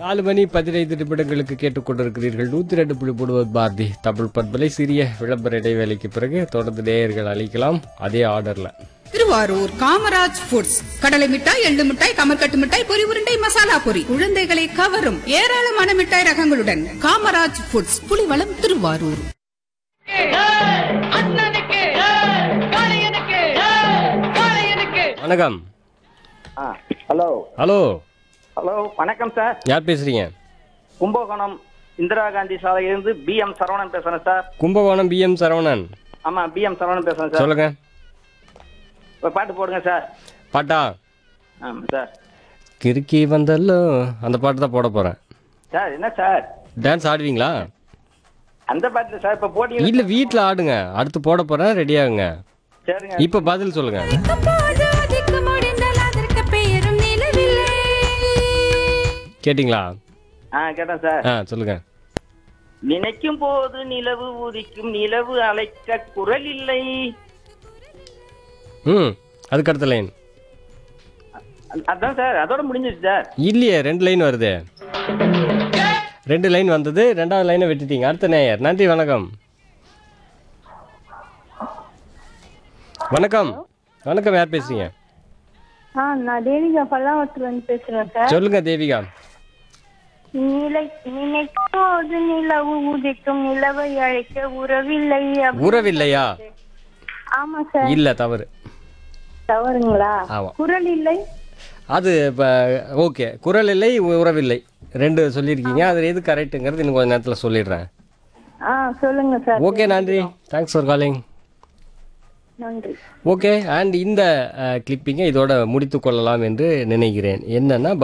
நாலு மணி பதினைந்து நிமிடங்களுக்கு கேட்டுக்கொண்டிருக்கிறீர்கள் நூத்தி ரெண்டு புள்ளி மூணு பாரதி தமிழ் பண்பலை சிறிய விளம்பர இடைவேளைக்கு பிறகு தொடர்ந்து நேயர்கள் அளிக்கலாம் அதே ஆர்டர்ல திருவாரூர் காமராஜ் ஃபுட்ஸ் கடலை மிட்டாய் எள்ளு மிட்டாய் கமர்கட்டு மிட்டாய் பொரி உருண்டை மசாலா பொரி குழந்தைகளை கவரும் ஏராளமான மிட்டாய் ரகங்களுடன் காமராஜ் ஃபுட்ஸ் புலிவளம் திருவாரூர் அண்ணனுக்கு காளையனுக்கு காளையனுக்கு வணக்கம் ஆ ஹலோ ஹலோ ஹலோ வணக்கம் சார் யார் பேசுறீங்க கும்பகோணம் இந்திரா காந்தி சாலையிலிருந்து பி எம் சரவணன் பேசுறேன் sir Kumbakonam P M Saravanan ஆமா பி எம் சரவணன் பேசுறேன் சார் சொல்லுங்க ஒரு பாட்டு போடுங்க சார் பாட்டா ஆமா சார் கிறுக்கி வந்தல்லோ அந்த பாட்டு தான் போட போறேன் சார் என்ன சார் டான்ஸ் ஆடுவீங்களா அந்த பாட்டு சார் இப்ப போட்டீங்க இல்ல வீட்ல ஆடுங்க அடுத்து போட போறேன் ரெடி ஆகுங்க சரிங்க இப்ப பதில் சொல்லுங்க கேட்டிங்களா ஆ கேட்டேன் சார் ஆ சொல்லுங்க நினைக்கும் போது நிலவு உதிக்கும் நிலவு அழைக்க குரல் இல்லை ம் அதுக்கு அடுத்த லைன் அ- அதான் சார் அதோட முடிஞ்சிச்சு சார் இல்லையே ரெண்டு லைன் வருது ரெண்டு லைன் வந்தது ரெண்டாவது லைனை விட்டுட்டீங்க அடுத்த நேயர் நன்றி வணக்கம் வணக்கம் வணக்கம் யார் பேசுறீங்க ஆ நான் தேவிகா பல்லாவரத்துலேருந்து பேசுகிறேன் சார் சொல்லுங்க தேவிகா நிலை நினைப்போது நிலவு உதிக்கும் நிலவை அழைக்க உறவில்லை அப்படி- உறவில்லையா ஆமா சார் இல்ல தவறு தவறுங்களா ஆமா. குரல் இல்லை அது இப்போ ஓகே குரல் இல்லை உ- உறவில்லை ரெண்டு சொல்லியிருக்கீங்க அது எது கரெக்ட்டுங்கிறது இன்னும் கொஞ்சம் நேரத்தில் சொல்லிடுறேன் ஆ சொல்லுங்க சார் ஓகே நன்றி தேங்க்ஸ் ஃபார் காலிங் நன்றி ஓகே அண்ட் இந்த கிளிப்பிங்கை இதோட முடித்து கொள்ளலாம் என்று நினைக்கிறேன் என்னன்னா